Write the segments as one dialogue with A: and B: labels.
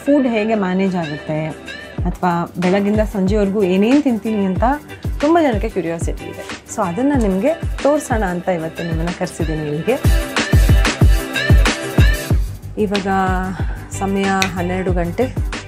A: food ಹೇಗೆ manage ಆಗುತ್ತೆ ಅಥವಾ ಬೆಳಗಿಂದ ಸಂಜೆವರೆಗೂ ಏನೇನು ತಿಂತೀನಿ ಅಂತ ತುಂಬ ಜನಕ್ಕೆ ಕ್ಯೂರಿಯಾಸಿಟಿ ಇದೆ ಸೊ ಅದನ್ನು ನಿಮಗೆ ತೋರಿಸೋಣ ಅಂತ ಇವತ್ತು ನಿಮ್ಮನ್ನು ಕರೆಸಿದ್ದೀನಿ ಇಲ್ಲಿಗೆ ಇವಾಗ ಸಮಯ ಹನ್ನೆರಡು ಗಂಟೆ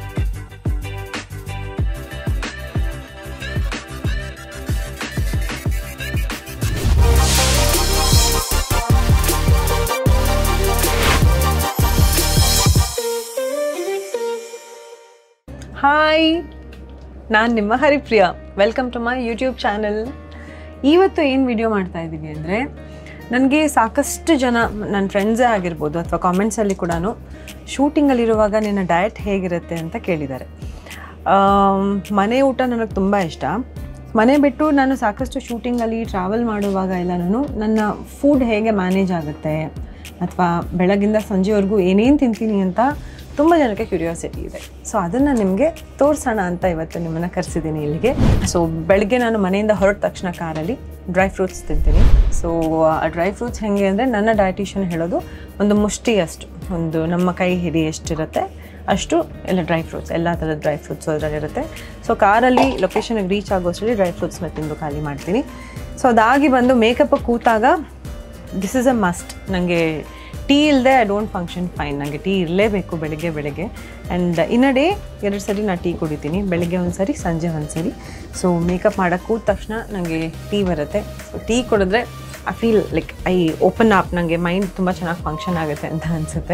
A: ಹಾಯ್ ನಾನು ನಿಮ್ಮ Haripriya welcome to my YouTube channel ಇವತ್ತು ಏನು ವಿಡಿಯೋ ಮಾಡ್ತಾ ಇದ್ದೀವಿ ಅಂದರೆ ನನಗೆ ಸಾಕಷ್ಟು ಜನ ನನ್ನ ಫ್ರೆಂಡ್ಸೇ ಆಗಿರ್ಬೋದು ಅಥವಾ ಕಾಮೆಂಟ್ಸಲ್ಲಿ ಕೂಡ ಶೂಟಿಂಗಲ್ಲಿರುವಾಗ ನಿನ್ನ ಡಯಟ್ ಹೇಗಿರುತ್ತೆ ಅಂತ ಕೇಳಿದ್ದಾರೆ ಆಮ್, ಮನೆ ಊಟ ನನಗೆ ತುಂಬ ಇಷ್ಟ ಮನೆ ಬಿಟ್ಟು ನಾನು ಸಾಕಷ್ಟು ಶೂಟಿಂಗಲ್ಲಿ ಟ್ರಾವೆಲ್ ಮಾಡುವಾಗ ಎಲ್ಲನೂ ನನ್ನ ಫುಡ್ ಹೇಗೆ ಮ್ಯಾನೇಜ್ ಆಗುತ್ತೆ ಅಥವಾ ಬೆಳಗಿಂದ ಸಂಜೆವರೆಗೂ ಏನೇನು ತಿಂತೀನಿ ಅಂತ ತುಂಬ ಜನಕ್ಕೆ ಕ್ಯೂರಿಯಾಸಿಟಿ ಇದೆ ಸೊ ಅದನ್ನು ನಿಮಗೆ ತೋರಿಸೋಣ ಅಂತ ಇವತ್ತು ನಿಮ್ಮನ್ನು ಕರೆಸಿದ್ದೀನಿ ಇಲ್ಲಿಗೆ ಸೊ ಬೆಳಗ್ಗೆ ನಾನು ಮನೆಯಿಂದ ಹೊರಟ ತಕ್ಷಣ ಕಾರಲ್ಲಿ ಡ್ರೈ ಫ್ರೂಟ್ಸ್ ತಿಂತೀನಿ ಸೊ ಆ ಡ್ರೈ ಫ್ರೂಟ್ಸ್ ಹೆಂಗೆ ಅಂದರೆ ನನ್ನ ಡಯಟಿಷಿಯನ್ ಹೇಳೋದು ಒಂದು ಮುಷ್ಟಿ ಅಷ್ಟು ಒಂದು ನಮ್ಮ ಕೈ ಹಿಡಿ ಎಷ್ಟಿರುತ್ತೆ ಅಷ್ಟು ಎಲ್ಲ ಡ್ರೈ ಫ್ರೂಟ್ಸ್ ಎಲ್ಲ ಥರದ ಡ್ರೈ ಫ್ರೂಟ್ಸ್ ಅದರಲ್ಲಿರುತ್ತೆ ಸೊ ಕಾರಲ್ಲಿ ಲೊಕೇಶನ್ಗೆ ರೀಚ್ ಆಗೋಷ್ಟರಲ್ಲಿ ಡ್ರೈ ಫ್ರೂಟ್ಸ್ನ ತಿಂದು ಖಾಲಿ ಮಾಡ್ತೀನಿ ಸೊ ಅದಾಗಿ ಬಂದು ಮೇಕಪ್ ಕೂತಾಗ ದಿಸ್ ಇಸ್ ಅ ಮಸ್ಟ್ ನನಗೆ ಟೀ ಇಲ್ಲದೆ ಐ ಡೋಂಟ್ ಫಂಕ್ಷನ್ ಫೈನ್ ನನಗೆ ಟೀ ಇರಲೇಬೇಕು ಬೆಳಗ್ಗೆ ಬೆಳಗ್ಗೆ ಆ್ಯಂಡ್ ಇನ್ ಅ ಡೇ ಎರಡು ಸರಿ ನಾನು ಟೀ ಕುಡಿತೀನಿ ಬೆಳಗ್ಗೆ ಒಂದು ಸರಿ ಸಂಜೆ ಒಂದು ಸರಿ ಸೊ ಮೇಕಪ್ ಮಾಡೋಕ್ಕೆ ಕೂತ ತಕ್ಷಣ ನನಗೆ ಟೀ ಬರುತ್ತೆ ಸೊ ಟೀ ಕುಡಿದ್ರೆ I feel like I open up ನನಗೆ ಮೈಂಡ್ ತುಂಬ ಚೆನ್ನಾಗಿ ಫಂಕ್ಷನ್ ಆಗುತ್ತೆ ಅಂತ ಅನಿಸುತ್ತೆ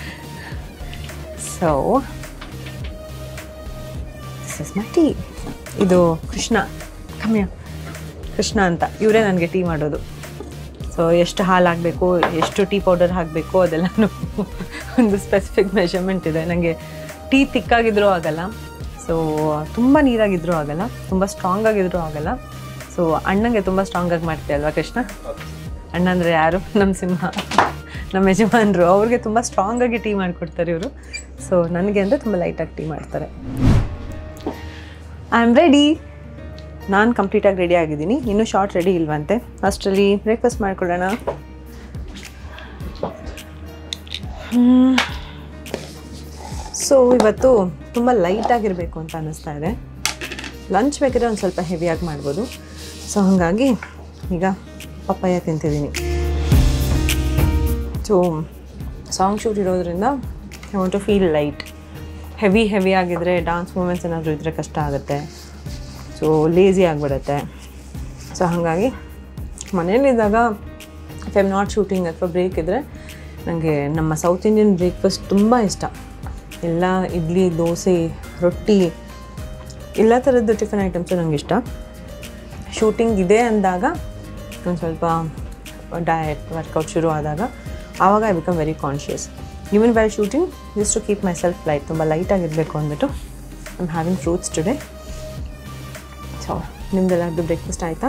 A: so this is my tea ಇದು ಕೃಷ್ಣ ಕಮ್ಯ ಕೃಷ್ಣ ಅಂತ ಇವರೇ ನನಗೆ ಟೀ ಮಾಡೋದು ಸೊ ಎಷ್ಟು ಹಾಲು ಹಾಕಬೇಕು ಎಷ್ಟು ಟೀ ಪೌಡರ್ ಹಾಕಬೇಕು ಅದೆಲ್ಲನೂ ಒಂದು ಸ್ಪೆಸಿಫಿಕ್ ಮೆಷರ್ಮೆಂಟ್ ಇದೆ ನನಗೆ ಟೀ ತಿಕ್ಕಾಗಿದ್ರೂ ಆಗಲ್ಲ ಸೊ ತುಂಬ ನೀರಾಗಿದ್ರೂ ಆಗಲ್ಲ ತುಂಬ ಸ್ಟ್ರಾಂಗ್ ಆಗಿದ್ರೂ ಆಗಲ್ಲ ಸೊ ಅಣ್ಣಂಗೆ ತುಂಬ ಸ್ಟ್ರಾಂಗಾಗಿ ಮಾಡ್ತೀಯ ಅಲ್ವಾ ಕೃಷ್ಣ ಅಣ್ಣ ಅಂದರೆ ಯಾರು ನಮ್ಮ ಸಿಂಹ ನಮ್ಮ ಯಜಮಾನರು ಅವ್ರಿಗೆ ತುಂಬ ಸ್ಟ್ರಾಂಗಾಗಿ ಟೀ ಮಾಡಿಕೊಡ್ತಾರೆ ಇವರು ಸೊ ನನಗೆ ಅಂದರೆ ತುಂಬ ಲೈಟಾಗಿ ಟೀ ಮಾಡ್ತಾರೆ ಐ ಆಮ್ ರೆಡಿ ನಾನು ಕಂಪ್ಲೀಟಾಗಿ ರೆಡಿ ಆಗಿದ್ದೀನಿ ಇನ್ನೂ ಶಾರ್ಟ್ ರೆಡಿ ಇಲ್ವಂತೆ ಅಷ್ಟರಲ್ಲಿ ಬ್ರೇಕ್ಫಾಸ್ಟ್ ಮಾಡ್ಕೊಳ್ಳೋಣ ಸೊ ಇವತ್ತು ತುಂಬ ಲೈಟಾಗಿರಬೇಕು ಅಂತ ಅನ್ನಿಸ್ತಾ ಇದೆ ಲಂಚ್ ಬೇಕಾದ್ರೆ ಒಂದು ಸ್ವಲ್ಪ ಹೆವಿಯಾಗಿ ಮಾಡ್ಬೋದು ಸೊ ಹಾಗಾಗಿ ಈಗ ಪಪ್ಪಾಯ ತಿಂತಿದ್ದೀನಿ ಸೊ ಸಾಂಗ್ ಶೂಟ್ ಇರೋದ್ರಿಂದ I want to feel light heavy heavy ಆಗಿದ್ರೆ ಡಾನ್ಸ್ ಮೂಮೆಂಟ್ಸ್ ಏನಾದರೂ ಇದ್ದರೆ ಕಷ್ಟ ಆಗುತ್ತೆ ಸೊ ಲೇಸಿ ಆಗಿಬಿಡುತ್ತೆ ಸೊ ಹಾಗಾಗಿ ಮನೇಲಿದ್ದಾಗ ಇಫ್ ಐಮ್ ನಾಟ್ ಶೂಟಿಂಗ್ ಅಥವಾ ಬ್ರೇಕ್ ಇದ್ದರೆ ನನಗೆ ನಮ್ಮ ಸೌತ್ ಇಂಡಿಯನ್ ಬ್ರೇಕ್ಫಾಸ್ಟ್ ತುಂಬ ಇಷ್ಟ ಎಲ್ಲ ಇಡ್ಲಿ ದೋಸೆ ರೊಟ್ಟಿ ಎಲ್ಲ ಥರದ್ದು ಟಿಫಿನ್ ಐಟಮ್ಸು ನನಗೆ ಇಷ್ಟ ಶೂಟಿಂಗ್ ಇದೆ ಅಂದಾಗ ಒಂದು ಸ್ವಲ್ಪ ಡಯಟ್ ವರ್ಕೌಟ್ ಶುರು ಆದಾಗ ಆವಾಗ I become very conscious even well shooting just to keep myself light ತುಂಬ ಲೈಟಾಗಿರಬೇಕು ಅಂದ್ಬಿಟ್ಟು I am having fruits today so ನಿಮ್ದೆಲ್ಲರದ್ದು ಬ್ರೇಕ್ಫಾಸ್ಟ್ ಆಯಿತಾ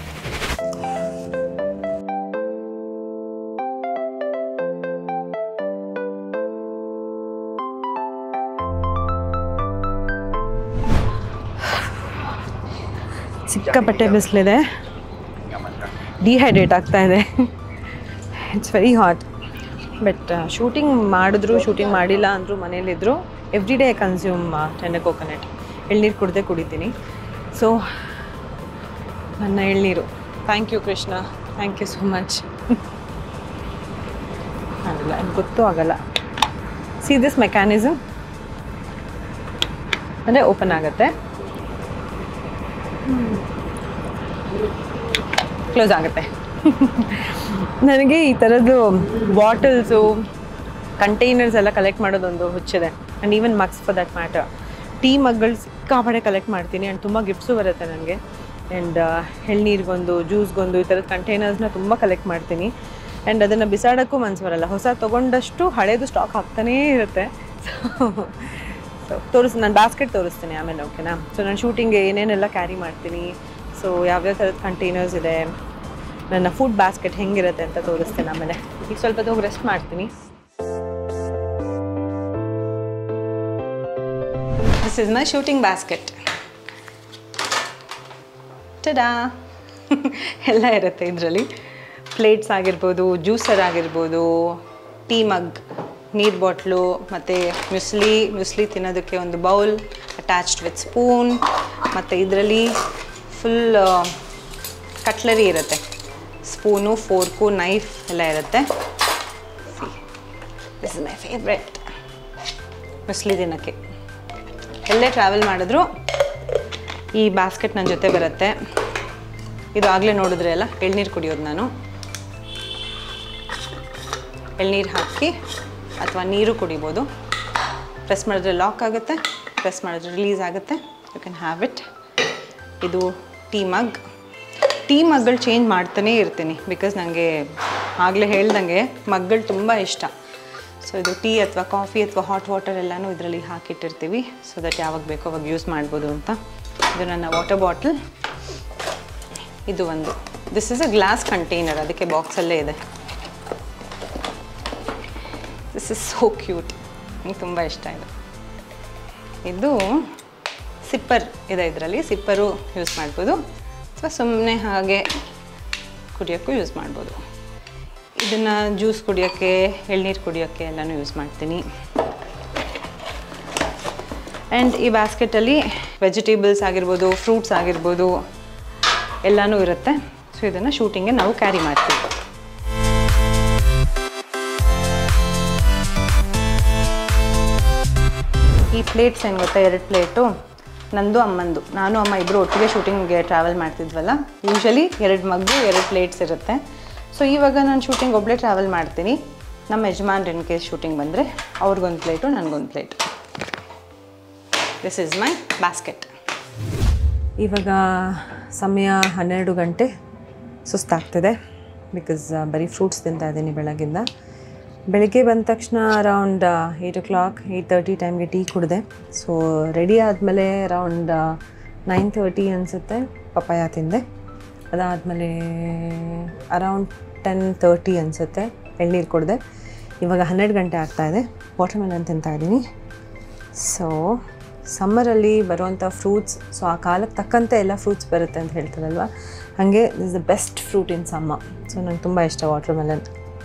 A: ಸಿಕ್ಕಾಪಟ್ಟೆ ಬಿಸಿಲಿದೆ ಡಿಹೈಡ್ರೇಟ್ ಆಗ್ತಾ ಇದೆ it's very hot but shooting ಮಾಡಿದ್ರು ಶೂಟಿಂಗ್ ಮಾಡಿಲ್ಲ ಅಂದರೂ ಮನೇಲಿದ್ದರು every day consume tender coconut ಎಳ್ನೀರು ಕುಡ್ದೇ ಕುಡಿತೀನಿ ಸೊ ನನ್ನ ಎಳ್ನೀರು thank you Krishna thank you so much ಆಗಲ್ಲ ಗೊತ್ತೂ ಆಗಲ್ಲ ಸಿ ದಿಸ್ ಮೆಕ್ಯಾನಿಸಮ್ ಅಂದರೆ ಓಪನ್ ಆಗುತ್ತೆ ಕ್ಲೋಸ್ ಆಗುತ್ತೆ ನನಗೆ ಈ ಥರದ್ದು ಬಾಟಲ್ಸು ಕಂಟೈನರ್ಸ್ ಎಲ್ಲ ಕಲೆಕ್ಟ್ ಮಾಡೋದೊಂದು ಹುಚ್ಚಿದೆ and even mugs for that matter tea ಮಗ್ಗಳು ಸಿಕ್ಕಾಪಡೆ ಕಲೆಕ್ಟ್ ಮಾಡ್ತೀನಿ ಆ್ಯಂಡ್ ತುಂಬ ಗಿಫ್ಟ್ಸು ಬರುತ್ತೆ ನನಗೆ ಆ್ಯಂಡ್ ಎಳ್ನೀರಿಗೊಂದು ಜ್ಯೂಸ್ಗೊಂದು ಈ ಥರದ ಕಂಟೈನರ್ಸ್ನ ತುಂಬ ಕಲೆಕ್ಟ್ ಮಾಡ್ತೀನಿ ಆ್ಯಂಡ್ ಅದನ್ನು ಬಿಸಾಡೋಕ್ಕೂ ಮನ್ಸು ಬರಲ್ಲ ಹೊಸ ತೊಗೊಂಡಷ್ಟು ಹಳೇದು ಸ್ಟಾಕ್ ಆಗ್ತಾನೇ ಇರುತ್ತೆ ಸೊ ತೋರಿಸ್ ನಾನು ಬಾಸ್ಕೆಟ್ ತೋರಿಸ್ತೀನಿ ಆಮೇಲೆ ಓಕೆನಾ ಸೊ ನಾನು ಶೂಟಿಂಗ್ಗೆ ಏನೇನೆಲ್ಲ ಕ್ಯಾರಿ ಮಾಡ್ತೀನಿ ಸೊ ಯಾವ್ಯಾವ ಥರದ ಕಂಟೈನರ್ಸ್ ಇದೆ ನನ್ನ ಫುಡ್ ಬಾಸ್ಕೆಟ್ ಹೆಂಗಿರುತ್ತೆ ಅಂತ ತೋರಿಸ್ತೀನಿ ಆಮೇಲೆ ಈಗ ಸ್ವಲ್ಪ ಹೋಗಿ ರೆಸ್ಟ್ ಮಾಡ್ತೀನಿ this is my shooting basket tada ಎಲ್ಲ ಇರುತ್ತೆ ಇದರಲ್ಲಿ ಪ್ಲೇಟ್ಸ್ ಆಗಿರ್ಬೋದು ಜ್ಯೂಸರ್ ಆಗಿರ್ಬೋದು ಟೀ ಮಗ್
B: ನೀರು ಬಾಟ್ಲು ಮತ್ತು ಮ್ಯುಸ್ಲಿ ಮ್ಯುಸ್ಲಿ ತಿನ್ನೋದಕ್ಕೆ ಒಂದು ಬೌಲ್ ಅಟ್ಯಾಚ್ಡ್ ವಿತ್ ಸ್ಪೂನ್ ಮತ್ತು ಇದರಲ್ಲಿ ಫುಲ್ ಕಟ್ಲರಿ ಇರುತ್ತೆ ಸ್ಪೂನು ಫೋರ್ಕು ನೈಫ್ ಎಲ್ಲ ಇರುತ್ತೆ this is my favourite muesli ದಿನಕ್ಕೆ ಎಲ್ಲೇ ಟ್ರಾವೆಲ್ ಮಾಡಿದ್ರು ಈ ಬಾಸ್ಕೆಟ್ ನನ್ನ ಜೊತೆ ಬರುತ್ತೆ ಇದು ಆಗಲೇ ನೋಡಿದ್ರೆ ಅಲ್ಲ ಎಳ್ನೀರು ಕುಡಿಯೋದು ನಾನು ಎಳ್ನೀರು ಹಾಕಿ ಅಥವಾ ನೀರು ಕುಡಿಬೋದು ಪ್ರೆಸ್ ಮಾಡಿದ್ರೆ ಲಾಕ್ ಆಗುತ್ತೆ ಪ್ರೆಸ್ ಮಾಡಿದ್ರೆ ರಿಲೀಸ್ ಆಗುತ್ತೆ ಯು ಕ್ಯಾನ್ ಹ್ಯಾವ್ ಇಟ್ ಇದು ಟೀ ಮಗ್ ಟೀ ಮಗ್ಗಳು ಚೇಂಜ್ ಮಾಡ್ತಾನೇ ಇರ್ತೀನಿ ಬಿಕಾಸ್ ನನಗೆ ಆಗಲೇ ಹೇಳ್ದಂಗೆ ಮಗ್ಗಳು ತುಂಬ ಇಷ್ಟ ಸೊ ಇದು ಟೀ ಅಥವಾ ಕಾಫಿ ಅಥವಾ ಹಾಟ್ ವಾಟರ್ ಎಲ್ಲನೂ ಇದರಲ್ಲಿ ಹಾಕಿಟ್ಟಿರ್ತೀವಿ ಸೊ ದಟ್ ಯಾವಾಗ ಬೇಕೋ ಅವಾಗ ಯೂಸ್ ಮಾಡ್ಬೋದು ಅಂತ ಇದು ನನ್ನ ವಾಟರ್ ಬಾಟಲ್ ಇದು ಒಂದು this is a glass container ಅದಕ್ಕೆ ಬಾಕ್ಸಲ್ಲೇ ಇದೆ ದಿಸ್ ಇಸ್ ಸೋ ಕ್ಯೂಟ್ ನಂಗೆ ತುಂಬ ಇಷ್ಟ ಇದು ಇದು ಸಿಪ್ಪರ್ ಇದೆ ಇದರಲ್ಲಿ ಸಿಪ್ಪರು ಯೂಸ್ ಮಾಡ್ಬೋದು ಅಥವಾ ಸುಮ್ಮನೆ ಹಾಗೆ ಕುಡಿಯೋಕ್ಕೂ ಯೂಸ್ ಮಾಡ್ಬೋದು ಇದನ್ನು ಜ್ಯೂಸ್ ಕುಡಿಯೋಕ್ಕೆ ಎಳ್ನೀರು ಕುಡಿಯೋಕ್ಕೆ ಎಲ್ಲನೂ ಯೂಸ್ ಮಾಡ್ತೀನಿ ಆ್ಯಂಡ್ ಈ ಬ್ಯಾಸ್ಕೆಟಲ್ಲಿ ವೆಜಿಟೇಬಲ್ಸ್ ಆಗಿರ್ಬೋದು ಫ್ರೂಟ್ಸ್ ಆಗಿರ್ಬೋದು ಎಲ್ಲನೂ ಇರುತ್ತೆ ಸೊ ಇದನ್ನು ಶೂಟಿಂಗ್ಗೆ ನಾವು ಕ್ಯಾರಿ ಮಾಡ್ತೀವಿ ಈ ಪ್ಲೇಟ್ಸ್ ಏನು ಗೊತ್ತಾ ಎರಡು ಪ್ಲೇಟು ನಂದು ಅಮ್ಮಂದು ನಾನು ಅಮ್ಮ ಇಬ್ಬರು ಒಟ್ಟಿಗೆ ಶೂಟಿಂಗ್ಗೆ ಟ್ರಾವೆಲ್ ಮಾಡ್ತಿದ್ವಲ್ಲ ಯೂಶಲಿ ಎರಡು ಮಗ್ಗು ಎರಡು ಪ್ಲೇಟ್ಸ್ ಇರುತ್ತೆ ಸೊ ಇವಾಗ ನಾನು ಶೂಟಿಂಗ್ ಒಬ್ಬಳೇ ಟ್ರಾವೆಲ್ ಮಾಡ್ತೀನಿ ನಮ್ಮ ಯಜಮಾನ್ರು ಇನ್ ಕೇಸ್ ಶೂಟಿಂಗ್ ಬಂದರೆ ಅವ್ರಿಗೊಂದು ಪ್ಲೇಟು ನನಗೊಂದು plate this is my basket
A: ಇವಾಗ ಸಮಯ ಹನ್ನೆರಡು ಗಂಟೆ ಸುಸ್ತಾಗ್ತಿದೆ ಬಿಕಾಸ್ ಬರೀ ಫ್ರೂಟ್ಸ್ ತಿಂತಾ ಇದ್ದೀನಿ ಬೆಳಗಿಂದ ಬೆಳಗ್ಗೆ ಬಂದ ತಕ್ಷಣ around eight o'clock eight thirty ಟೈಮ್ಗೆ ಟೀ ಕುಡಿದೆ ಸೊ ರೆಡಿ ಆದಮೇಲೆ ಅರೌಂಡ್ ನೈನ್ ತರ್ಟಿ ಅನಿಸುತ್ತೆ ಪಪಾಯ ತಿಂದೆ ಅದಾದಮೇಲೆ ಅರೌಂಡ್ ಟೆನ್ ತರ್ಟಿ ಅನಿಸುತ್ತೆ ಎಳ್ನೀರು ಕುಡಿದೆ ಇವಾಗ ಹನ್ನೆರಡು ಗಂಟೆ ಆಗ್ತಾಯಿದೆ ವಾಟರ್ ಮೆಲನ್ ತಿಂತಾ ಇದ್ದೀನಿ ಸೊ ಸಮ್ಮರಲ್ಲಿ ಬರುವಂಥ ಫ್ರೂಟ್ಸ್ ಸೊ ಆ ಕಾಲಕ್ಕೆ ತಕ್ಕಂತೆ ಎಲ್ಲ ಫ್ರೂಟ್ಸ್ ಬರುತ್ತೆ ಅಂತ ಹೇಳ್ತಾರಲ್ವ ಹಾಗೆ is the best fruit in summer so ನಂಗೆ ತುಂಬ ಇಷ್ಟ ವಾಟರ್ ಮೆಲನ್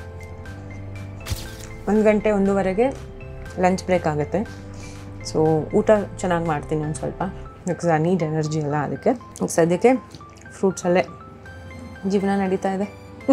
A: ಒಂದು ಗಂಟೆ ಒಂದೂವರೆಗೆ ಲಂಚ್ ಬ್ರೇಕ್ ಆಗುತ್ತೆ ಸೊ ಊಟ ಚೆನ್ನಾಗಿ ಮಾಡ್ತೀನಿ ಒಂದು ಸ್ವಲ್ಪ ಬಿಕಾಸ್ ಆ ನೀಡ್ ಎನರ್ಜಿ ಅಲ್ಲ ಅದಕ್ಕೆ ಈಗ ಸದ್ಯಕ್ಕೆ ಫ್ರೂಟ್ಸಲ್ಲೇ ಜೀವನ ನಡೀತಾ ಇದೆ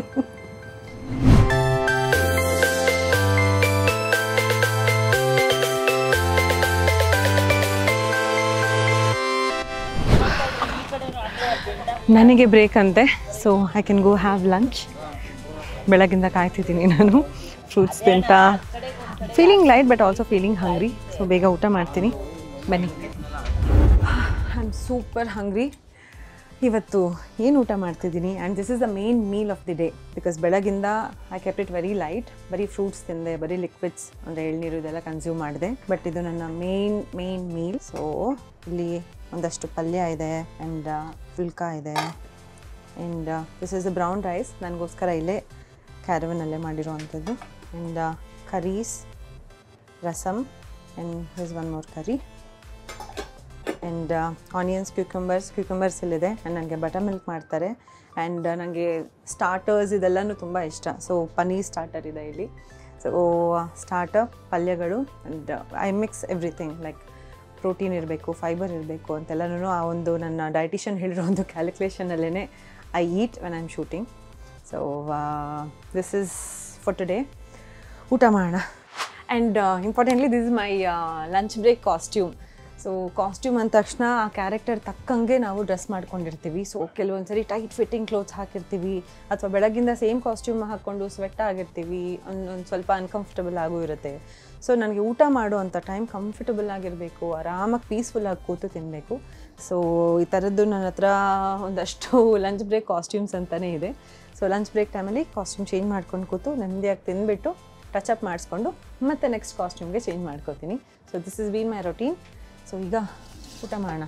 A: ನನಗೆ ಬ್ರೇಕ್ ಅಂತೆ so I can go have lunch ಬೆಳಗಿಂದ ಕಾಯ್ತಿದ್ದೀನಿ ನಾನು ಫ್ರೂಟ್ಸ್ ತಿಂತ feeling light but also feeling hungry so ಬೇಗ ಊಟ ಮಾಡ್ತೀನಿ ಬನ್ನಿ ಐ ಆಮ್ ಸೂಪರ್ ಹಂಗ್ರಿ ಇವತ್ತು ಏನು ಊಟ ಮಾಡ್ತಿದ್ದೀನಿ and this is the main meal of the day because ಬೆಳಗಿಂದ I kept it very light ಬರೀ ಫ್ರೂಟ್ಸ್ ತಿಂದೆ ಬರೀ ಲಿಕ್ವಿಡ್ಸ್ ಅಂದರೆ ಎಳ್ನೀರು ಇದೆಲ್ಲ ಕನ್ಸ್ಯೂಮ್ ಮಾಡಿದೆ ಬಟ್ ಇದು ನನ್ನ ಮೇನ್ ಮೇನ್ ಮೀಲ್ ಸೊ ಇಲ್ಲಿ ಒಂದಷ್ಟು ಪಲ್ಯ ಇದೆ ಆ್ಯಂಡ್ ಫುಲ್ಕ ಇದೆ and this is a brown rice ನನಗೋಸ್ಕರ ಇಲ್ಲೇ ಕ್ಯಾರವನಲ್ಲೇ ಮಾಡಿರೋವಂಥದ್ದು and curries rasam and his one more curry and onions cucumbers cucumbers ಇಲ್ಲಿದೆ ಆ್ಯಂಡ್ ನನಗೆ ಬಟರ್ ಮಿಲ್ಕ್ ಮಾಡ್ತಾರೆ ಆ್ಯಂಡ್ ನನಗೆ ಸ್ಟಾರ್ಟರ್ಸ್ ಇದೆಲ್ಲನೂ ತುಂಬ ಇಷ್ಟ ಸೊ ಪನೀರ್ ಸ್ಟಾರ್ಟರ್ ಇದೆ ಇಲ್ಲಿ ಸೊ ಸ್ಟಾರ್ಟರ್ ಪಲ್ಯಗಳು and I mix everything like protein ಇರಬೇಕು ಫೈಬರ್ ಇರಬೇಕು ಅಂತೆಲ್ಲನೂ ಆ ಒಂದು ನನ್ನ ಡೈಟಿಷಿಯನ್ ಹೇಳಿರೋ ಒಂದು ಕ್ಯಾಲ್ಕುಲೇಷನಲ್ಲೇ I eat when I am shooting so this is for today ಊಟ ಮಾಡೋಣ and importantly this is my lunch break costume so costume ಅಂದ ತಕ್ಷಣ ಆ ಕ್ಯಾರೆಕ್ಟರ್ ತಕ್ಕಂಗೆ ನಾವು ಡ್ರೆಸ್ ಮಾಡ್ಕೊಂಡಿರ್ತೀವಿ ಸೊ ಕೆಲವೊಂದು ಸರಿ ಟೈಟ್ ಫಿಟ್ಟಿಂಗ್ ಕ್ಲೋತ್ಸ್ ಹಾಕಿರ್ತೀವಿ ಅಥವಾ ಬೆಳಗಿಂದ ಸೇಮ್ ಕಾಸ್ಟ್ಯೂಮ್ ಹಾಕ್ಕೊಂಡು ಸ್ವೆಟ್ ಆಗಿರ್ತೀವಿ ಒಂದು ಸ್ವಲ್ಪ ಅನ್ಕಂಫರ್ಟಬಲ್ ಆಗೂ ಇರುತ್ತೆ ಸೊ ನನಗೆ ಊಟ ಮಾಡುವಂಥ ಟೈಮ್ ಕಂಫರ್ಟಬಲ್ ಆಗಿರಬೇಕು ಆರಾಮಾಗಿ ಪೀಸ್ಫುಲ್ಲಾಗಿ ಕೂತು ತಿನ್ನಬೇಕು ಸೊ ಈ ಥರದ್ದು ನನ್ನ ಹತ್ರ ಒಂದಷ್ಟು ಲಂಚ್ ಬ್ರೇಕ್ ಕಾಸ್ಟ್ಯೂಮ್ಸ್ ಅಂತಲೇ ಇದೆ ಸೊ ಲಂಚ್ ಬ್ರೇಕ್ ಟೈಮಲ್ಲಿ ಕಾಸ್ಟ್ಯೂಮ್ ಚೇಂಜ್ ಮಾಡ್ಕೊಂಡು ಕೂತು ನೆಮ್ಮದಿಯಾಗಿ ತಿಂದುಬಿಟ್ಟು ಟಚ್ ಅಪ್ ಮಾಡಿಸ್ಕೊಂಡು ಮತ್ತೆ ನೆಕ್ಸ್ಟ್ ಕಾಸ್ಟ್ಯೂಮ್ಗೆ ಚೇಂಜ್ ಮಾಡ್ಕೋತೀನಿ so this is been my routine so ಈಗ ಊಟ ಮಾಡೋಣ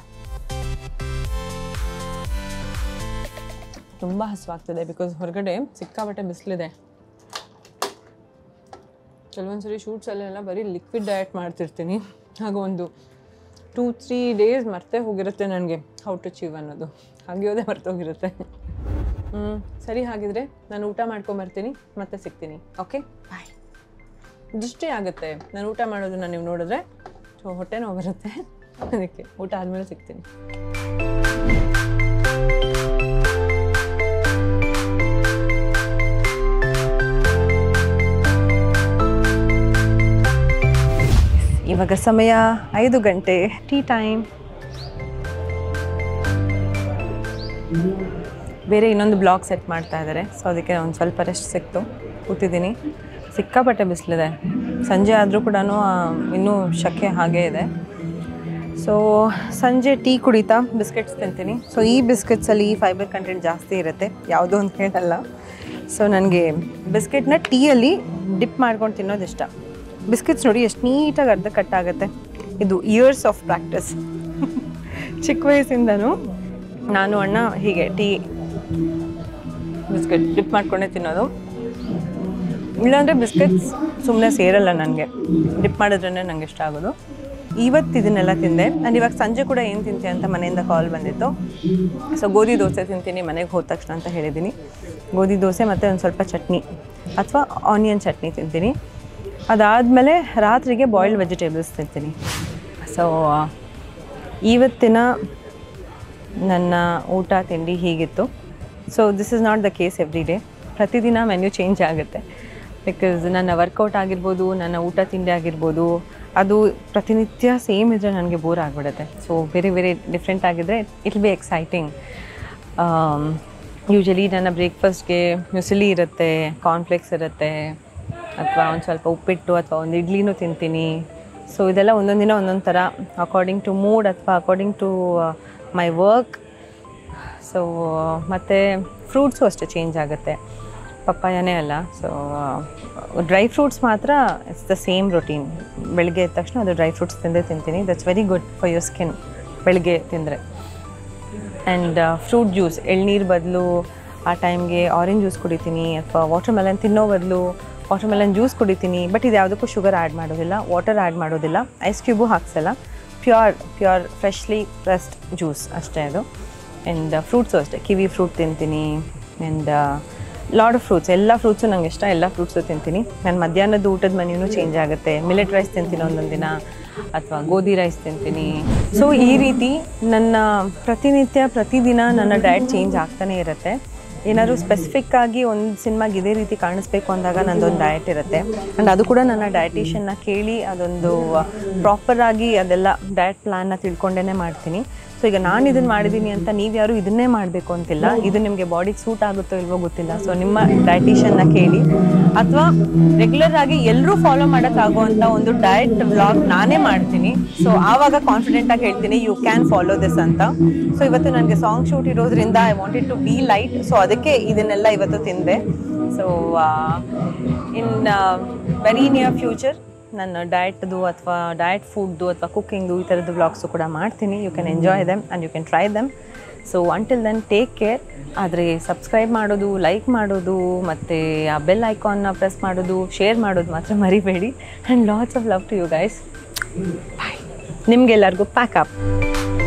A: ತುಂಬ ಹಸುವಾಗ್ತದೆ ಬಿಕಾಸ್ ಹೊರಗಡೆ ಸಿಕ್ಕಾಬಟ್ಟೆ ಬಿಸಿಲಿದೆ ಕೆಲವೊಂದು ಸರಿ ಶೂಟ್ಸಲ್ಲೆಲ್ಲ ಬರೀ ಲಿಕ್ವಿಡ್ ಡಯಟ್ ಮಾಡ್ತಿರ್ತೀನಿ ಆಗ ಒಂದು ಟೂ ತ್ರೀ ಡೇಸ್ ಮರ್ತೇ ಹೋಗಿರುತ್ತೆ ನನಗೆ ಹೌ ಟು ಚೀವ್ ಅನ್ನೋದು ಹಾಗೆಯೋದೇ ಮರ್ತೋಗಿರುತ್ತೆ ಹ್ಞೂ ಸರಿ ಹಾಗಿದ್ರೆ ನಾನು ಊಟ ಮಾಡ್ಕೊಂಬರ್ತೀನಿ ಮತ್ತೆ ಸಿಗ್ತೀನಿ ಓಕೆ ಬಾಯ್ ದೃಷ್ಟಿ ಆಗುತ್ತೆ ನಾನು ಊಟ ಮಾಡೋದನ್ನ ನೀವು ನೋಡಿದ್ರೆ ಸೊ ಹೊಟ್ಟೆ ನೋವು ಬರುತ್ತೆ ಅದಕ್ಕೆ ಊಟ ಆದಮೇಲೆ ಸಿಗ್ತೀನಿ ಇವಾಗ ಸಮಯ ಐದು ಗಂಟೆ ಟೀ ಟೈಮ್ ಬೇರೆ ಇನ್ನೊಂದು ಬ್ಲಾಗ್ ಸೆಟ್ ಮಾಡ್ತಾ ಇದ್ದಾರೆ ಸೊ ಅದಕ್ಕೆ ಒಂದು ಸ್ವಲ್ಪ ರೆಸ್ಟ್ ಸಿಕ್ತು ಕೂತಿದ್ದೀನಿ ಸಿಕ್ಕಾಪಟ್ಟೆ ಬಿಸಿಲಿದೆ ಸಂಜೆ ಆದರೂ ಕೂಡ ಇನ್ನೂ ಶಕೆ ಹಾಗೇ ಇದೆ ಸೊ ಸಂಜೆ ಟೀ ಕುಡಿತಾ ಬಿಸ್ಕೆಟ್ಸ್ ತಿಂತೀನಿ ಸೊ ಈ ಬಿಸ್ಕೆಟ್ಸಲ್ಲಿ ಫೈಬರ್ ಕಂಟೆಂಟ್ ಜಾಸ್ತಿ ಇರುತ್ತೆ ಯಾವುದೋ ಅಂತ ಹೇಳಲ್ಲ ಸೊ ನನಗೆ ಬಿಸ್ಕೆಟ್ನ ಟೀಯಲ್ಲಿ ಡಿಪ್ ಮಾಡ್ಕೊಂಡು ತಿನ್ನೋದು ಇಷ್ಟ ಬಿಸ್ಕೆಟ್ಸ್ ನೋಡಿ ಎಷ್ಟು ನೀಟಾಗಿ ಅರ್ಧ ಕಟ್ ಆಗುತ್ತೆ ಇದು ಇಯರ್ಸ್ ಆಫ್ ಪ್ರಾಕ್ಟೀಸ್ ಚಿಕ್ಕ ವಯಸ್ಸಿಂದನೂ ನಾನು ಅಣ್ಣ ಹೀಗೆ ಟೀ ಬಿಸ್ಕೆಟ್ ಡಿಪ್ ಮಾಡ್ಕೊಂಡೇ ತಿನ್ನೋದು ಇಲ್ಲಾಂದರೆ ಬಿಸ್ಕೆಟ್ಸ್ ಸುಮ್ಮನೆ ಸೇರಲ್ಲ ನನಗೆ ಡಿಪ್ ಮಾಡಿದ್ರೇ ನಂಗೆ ಇಷ್ಟ ಆಗೋದು ಇವತ್ತು ಇದನ್ನೆಲ್ಲ ತಿಂದೆ ಆ್ಯಂಡ್ ಇವಾಗ ಸಂಜೆ ಕೂಡ ಏನು ತಿಂತೀನಿ ಅಂತ ಮನೆಯಿಂದ ಕಾಲ್ ಬಂದಿತ್ತು ಸೊ ಗೋಧಿ ದೋಸೆ ತಿಂತೀನಿ ಮನೆಗೆ ಹೋದ ತಕ್ಷಣ ಅಂತ ಹೇಳಿದ್ದೀನಿ ಗೋಧಿ ದೋಸೆ ಮತ್ತು ಒಂದು ಸ್ವಲ್ಪ ಚಟ್ನಿ ಅಥವಾ ಆನಿಯನ್ ಚಟ್ನಿ ತಿಂತೀನಿ ಅದಾದಮೇಲೆ ರಾತ್ರಿಗೆ ಬಾಯ್ಲ್ಡ್ ವೆಜಿಟೇಬಲ್ಸ್ ತಿಂತೀನಿ ಸೊ ಇವತ್ತಿನ ನನ್ನ ಊಟ ತಿಂಡಿ ಹೀಗಿತ್ತು so this is not the case every day ಪ್ರತಿದಿನ ಮೆನ್ಯೂ ಚೇಂಜ್ ಆಗುತ್ತೆ ಬಿಕಾಸ್ ನನ್ನ ವರ್ಕೌಟ್ ಆಗಿರ್ಬೋದು ನನ್ನ ಊಟ ತಿಂಡಿ ಆಗಿರ್ಬೋದು ಅದು ಪ್ರತಿನಿತ್ಯ ಸೇಮ್ ಇದ್ದರೆ ನನಗೆ ಬೋರ್ ಆಗಿಬಿಡುತ್ತೆ ಸೊ ಬೇರೆ ಬೇರೆ ಡಿಫ್ರೆಂಟ್ ಆಗಿದ್ದರೆ ಇಟ್ ಬಿ ಎಕ್ಸೈಟಿಂಗ್ ಯೂಶಲಿ ನನ್ನ ಬ್ರೇಕ್ಫಾಸ್ಟ್ಗೆ ಮ್ಯೂಸಿಲಿ ಇರುತ್ತೆ ಕಾರ್ನ್ಫ್ಲೇಕ್ಸ್ ಇರುತ್ತೆ ಅಥವಾ ಒಂದು ಸ್ವಲ್ಪ ಉಪ್ಪಿಟ್ಟು ಅಥವಾ ಒಂದು ಇಡ್ಲಿನೂ ತಿಂತೀನಿ ಸೊ ಇದೆಲ್ಲ ಒಂದೊಂದು ದಿನ ಒಂದೊಂದು ಥರ ಅಕಾರ್ಡಿಂಗ್ ಟು ಮೂಡ್ ಅಥವಾ according to my work so ಮತ್ತು ಫ್ರೂಟ್ಸು ಅಷ್ಟೇ ಚೇಂಜ್ ಆಗುತ್ತೆ ಪಪ್ಪಾಯನೇ ಅಲ್ಲ ಸೊ ಡ್ರೈ ಫ್ರೂಟ್ಸ್ ಮಾತ್ರ ಇಟ್ಸ್ ದ ಸೇಮ್ ರೊಟೀನ್ ಬೆಳಗ್ಗೆ ಎದ್ದ ತಕ್ಷಣ ಅದು ಡ್ರೈ ಫ್ರೂಟ್ಸ್ ತಿಂದೇ ತಿಂತೀನಿ that's very good for your skin ಬೆಳಗ್ಗೆ ತಿಂದರೆ ಆ್ಯಂಡ್ ಫ್ರೂಟ್ ಜ್ಯೂಸ್ ಎಳ್ನೀರು ಬದಲು ಆ ಟೈಮ್ಗೆ ಆರೆಂಜ್ ಜ್ಯೂಸ್ ಕುಡಿತೀನಿ ಅಥವಾ ವಾಟರ್ ಮೆಲನ್ ತಿನ್ನೋ ಬದಲು ವಾಟರ್ ಮೆಲನ್ ಜ್ಯೂಸ್ ಕುಡಿತೀನಿ ಬಟ್ ಇದು ಯಾವುದಕ್ಕೂ ಶುಗರ್ ಆ್ಯಡ್ ಮಾಡೋದಿಲ್ಲ ವಾಟರ್ ಆ್ಯಡ್ ಮಾಡೋದಿಲ್ಲ ಐಸ್ ಕ್ಯೂಬು ಹಾಕ್ಸಲ್ಲ pure pure freshly pressed juice ಅಷ್ಟೇ ಅದು ಆ್ಯಂಡ್ ಫ್ರೂಟ್ಸು ಅಷ್ಟೇ ಕಿವಿ ಫ್ರೂಟ್ ತಿಂತೀನಿ ಆ್ಯಂಡ್ ಲಾಡ್ ಆಫ್ ಫ್ರೂಟ್ಸ್ ಎಲ್ಲ ಫ್ರೂಟ್ಸು ನಂಗೆ ಇಷ್ಟ ಎಲ್ಲ ಫ್ರೂಟ್ಸು ತಿಂತೀನಿ ನಾನು ಮಧ್ಯಾಹ್ನದ ಊಟದ ಮೆನ್ಯೂನು ಚೇಂಜ್ ಆಗುತ್ತೆ ಮಿಲೆಟ್ ರೈಸ್ ತಿಂತೀನಿ ಒಂದೊಂದು ದಿನ ಅಥವಾ ಗೋಧಿ ರೈಸ್ ತಿಂತೀನಿ ಸೊ ಈ ರೀತಿ ನನ್ನ ಪ್ರತಿನಿತ್ಯ ಪ್ರತಿದಿನ ನನ್ನ ಡಯಟ್ ಚೇಂಜ್ ಆಗ್ತಾನೆ ಇರುತ್ತೆ ಏನಾದ್ರು ಸ್ಪೆಸಿಫಿಕ್ ಆಗಿ ಒಂದು ಸಿನಿಮಾಗೆ ಇದೇ ರೀತಿ ಕಾಣಿಸ್ಬೇಕು ಅಂದಾಗ ನಂದೊಂದು ಡಯಟ್ ಇರುತ್ತೆ ಆ್ಯಂಡ್ ಅದು ಕೂಡ ನನ್ನ ಡಯಟಿಷನ್ನ ಕೇಳಿ ಅದೊಂದು ಪ್ರಾಪರ್ ಆಗಿ ಅದೆಲ್ಲ ಡಯಟ್ ಪ್ಲಾನ್ನ ತಿಳ್ಕೊಂಡೇ ಮಾಡ್ತೀನಿ ಸೊ ಈಗ ನಾನು ಇದನ್ನು ಮಾಡಿದ್ದೀನಿ ಅಂತ ನೀವು ಯಾರು ಇದನ್ನೇ ಮಾಡಬೇಕು ಅಂತಿಲ್ಲ ಇದು ನಿಮಗೆ ಬಾಡಿಗೆ ಸೂಟ್ ಆಗುತ್ತೋ ಇಲ್ವೋ ಗೊತ್ತಿಲ್ಲ ಸೊ ನಿಮ್ಮ ಡಯಟಿಷನ್ನ ಕೇಳಿ ಅಥವಾ ರೆಗ್ಯುಲರ್ ಆಗಿ ಎಲ್ಲರೂ ಫಾಲೋ ಮಾಡೋಕ್ಕಾಗುವಂಥ ಒಂದು ಡಯಟ್ ವ್ಲಾಗ್ ನಾನೇ ಮಾಡ್ತೀನಿ ಸೊ ಆವಾಗ ಕಾನ್ಫಿಡೆಂಟ್ ಆಗಿ ಹೇಳ್ತೀನಿ ಯು ಕ್ಯಾನ್ ಫಾಲೋ ದಿಸ್ ಅಂತ ಸೊ ಇವತ್ತು ನನಗೆ ಸಾಂಗ್ ಶೂಟ್ ಇರೋದ್ರಿಂದ I wanted to be light so ಅದಕ್ಕೆ ಇದನ್ನೆಲ್ಲ ಇವತ್ತು ತಿಂದೆ so in very near future ನನ್ನ ಡಯಟ್ದು ಅಥವಾ ಡಯಟ್ ಫುಡ್ದು ಅಥವಾ ಕುಕ್ಕಿಂಗ್ದು ಈ ಥರದ್ದು ವ್ಲಾಗ್ಸು ಕೂಡ ಮಾಡ್ತೀನಿ you can enjoy them and you can try them so until then take care ಆದರೆ ಸಬ್ಸ್ಕ್ರೈಬ್ ಮಾಡೋದು ಲೈಕ್ ಮಾಡೋದು ಮತ್ತು ಆ ಬೆಲ್ ಐಕಾನ್ನ ಪ್ರೆಸ್ ಮಾಡೋದು ಶೇರ್ ಮಾಡೋದು ಮಾತ್ರ ಮರಿಬೇಡಿ and lots of love to you guys bye ನಿಮಗೆಲ್ಲರಿಗೂ ಪ್ಯಾಕ್ ಅಪ್